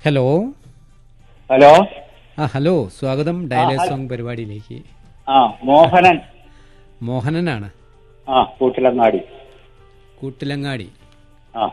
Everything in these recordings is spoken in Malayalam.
ഹലോ ഹലോ ആ ഹലോ സ്വാഗതം ഡയലേ ഹ- സോങ് പരിപാടിയിലേക്ക് ആ മോഹനൻ മോഹനനാണ് ആ കൂട്ടിലങ്ങാടി കൂട്ടിലങ്ങാടി ആ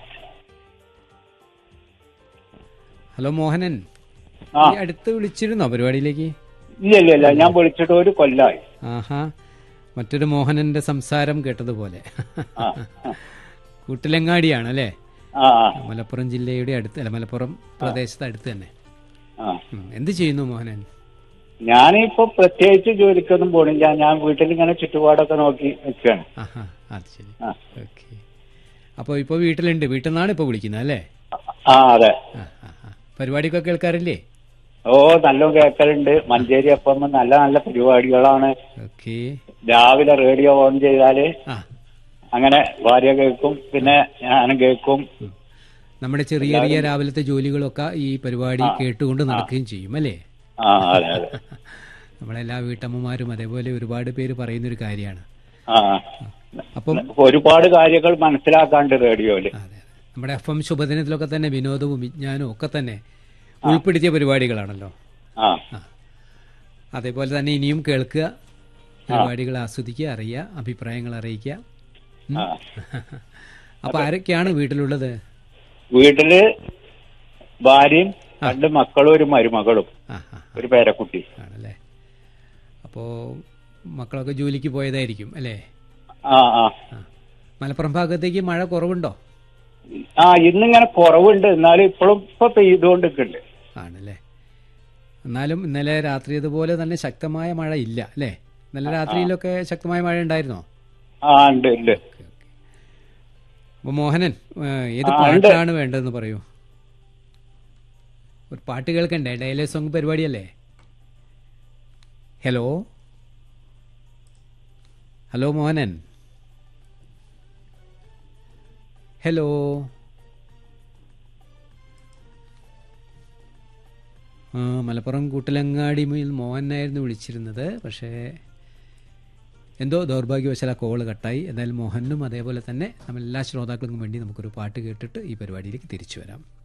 ഹലോ മോഹനൻ ആ ഈ അടുത്ത് വിളിച്ചിരുന്നോ പരിപാടിയിലേക്ക് ഇല്ല ഇല്ല ഇല്ല ഞാൻ വിളിച്ചിട്ട് ഒരു കൊല്ലായി ആഹാ മറ്റൊരു മോഹനന്റെ സംസാരം കേട്ടതുപോലെ ആ ആ, കൂട്ടിലങ്ങാടിയാണ് അല്ലേ ആ ആ, മലപ്പുറം ജില്ലയുടെ അടുത്ത് അല്ല മലപ്പുറം പ്രദേശത്ത് അടുത്ത് തന്നെ ആ ഉം. എന്ത് ചെയ്യുന്നു മോഹനൻ ഞാനിപ്പോ പ്രത്യേകിച്ച് ജോലിക്കൊന്നും പോണില്ല ഞാൻ വീട്ടിൽ ഇങ്ങനെ ചുറ്റുപാടൊക്കെ നോക്കി നിൽക്കുകയാണ് ആഹാ അത് ശരി ആ. ഓക്കെ അപ്പോൾ ഇപ്പോൾ വീട്ടിലുണ്ട് വീട്ടിൽ നിന്നാണ് ഇപ്പോൾ വിളിക്കുന്നത് അല്ലേ ആ അതെ ആ ആ ആ പരിപാടിയൊക്കെ കേൾക്കാറില്ലേ ഓ നല്ല കേൾക്കലുണ്ട് മഞ്ചേരി അപ്പം നല്ല നല്ല പരിപാടികളാണ് ഓക്കെ രാവിലെ റേഡിയോ ഓൺ ചെയ്താല് ആ അങ്ങനെ ഭാര്യ കേൾക്കും പിന്നെ ഞാനും കേൾക്കും ഉം. നമ്മുടെ ചെറിയ ചെറിയ രാവിലത്തെ ജോലികളൊക്കെ ഈ പരിപാടി കേട്ടുകൊണ്ട് നടക്കുകയും ചെയ്യും അല്ലേ ആ അതെ അതെ നമ്മളെല്ലാ വീട്ടമ്മമാരും അതേപോലെ ഒരുപാട് പേര് പറയുന്നൊരു കാര്യമാണ് ആ അപ്പം ഒരുപാട് കാര്യങ്ങൾ മനസ്സിലാക്കാണ്ട് റേഡിയോയില് അതെ അതെ നമ്മുടെ എഫ് എം ശുഭദിനത്തിലൊക്കെ തന്നെ വിനോദവും വിജ്ഞാനവും ഒക്കെ തന്നെ ഉൾപ്പെടുത്തിയ പരിപാടികളാണല്ലോ ആ ആ അതേപോലെ തന്നെ ഇനിയും കേൾക്കുക പരിപാടികൾ ആസ്വദിക്കുക അറിയുക അഭിപ്രായങ്ങൾ അറിയിക്കുക ഉം. ആ അപ്പൊ ആരൊക്കെയാണ് വീട്ടിലുള്ളത് വീട്ടില് ഭാര്യയും രണ്ട് മക്കളും ഒരു മരുമകളും ആ ആ ഒരു പേരക്കുട്ടി ആണല്ലേ അപ്പോ മക്കളൊക്കെ ജോലിക്ക് പോയതായിരിക്കും അല്ലേ ആ ആ ആ മലപ്പുറം ഭാഗത്തേക്ക് മഴ കുറവുണ്ടോ ആ ഇന്നിങ്ങനെ കുറവുണ്ട് എന്നാലും ഇപ്പോഴും ഇപ്പൊ പെയ്തുകൊണ്ടിരിക്കുന്നുണ്ട് ആണല്ലേ എന്നാലും ഇന്നലെ രാത്രി അതുപോലെ തന്നെ ശക്തമായ മഴ ഇല്ല അല്ലേ ഇന്നലെ രാത്രിയിലൊക്കെ ശക്തമായ മഴ ഉണ്ടായിരുന്നോ ആ ഉണ്ട് ഉണ്ട് ഓക്കെ ഓക്കെ അപ്പൊ മോഹനൻ ഏ, ഏത് ആ, ഉണ്ട്. പാട്ടാണ് വേണ്ടതെന്ന് പറയൂ ഒരു പാട്ട് കേൾക്കണ്ടേ ഡയലേ സോങ് പരിപാടിയല്ലേ ഹലോ ഹലോ മോഹനൻ ഹലോ ആ മലപ്പുറം കൂട്ടിലങ്ങാടി മുതൽ മോഹനായിരുന്നു വിളിച്ചിരുന്നത് പക്ഷേ എന്തോ ദൗർഭാഗ്യവശാൽ ആ കോള് കട്ടായി എന്തായാലും മോഹനും അതേപോലെ തന്നെ നമ്മൾ എല്ലാ ശ്രോതാക്കൾക്കും വേണ്ടി നമുക്കൊരു പാട്ട് കേട്ടിട്ട് ഈ പരിപാടിയിലേക്ക് തിരിച്ചു വരാം